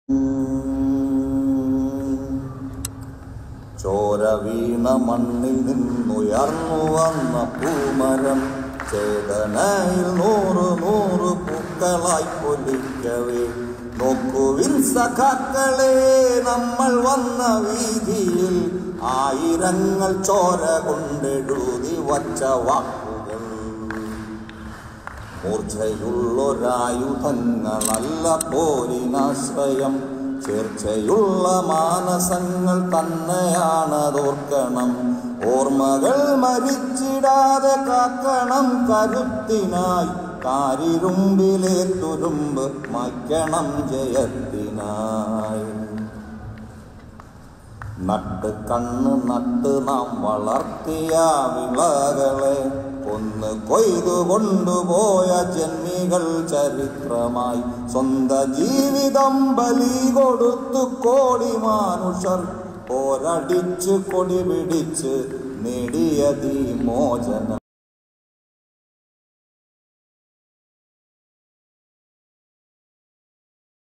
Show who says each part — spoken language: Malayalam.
Speaker 1: ചോര വീണ മണ്ണിൽ നിന്നുയർന്നു വന്ന പൂമരം ചേതനയിൽ നൂറ് നൂറ് പൂക്കളായി പൊലിക്കവേ നോക്കുവിൻ സഖാക്കളെ നമ്മൾ വന്ന വീതിയിൽ ആയിരങ്ങൾ ചോര കൊണ്ടെഴുതി വച്ച വാക്കുകൾ മൂർച്ചയുള്ളൊരായുധങ്ങളല്ല പോരിനാശ്രയം ചേർച്ചയുള്ള മാനസങ്ങൾ തന്നെയാണതോർക്കണം ഓർമ്മകൾ മരിച്ചിടാതെ കാക്കണം കരുത്തിനായി കാരിരുമ്പിലെ തുരുമ്പ് മായ്ക്കണം ജയത്തിനായി നട്ട് കണ്ണ് നട്ട് നാം വളർത്തിയ വിളകളെ കൊന്ന് കൊയ്തു കൊണ്ടുപോയ ജന്മികൾ ചരിത്രമായി സ്വന്ത ജീവിതം ബലി കൊടുത്തു കോടി മാനുഷർ പോരടിച്ച് കൊടി പിടിച്ച് നേടിയതീ മോചനം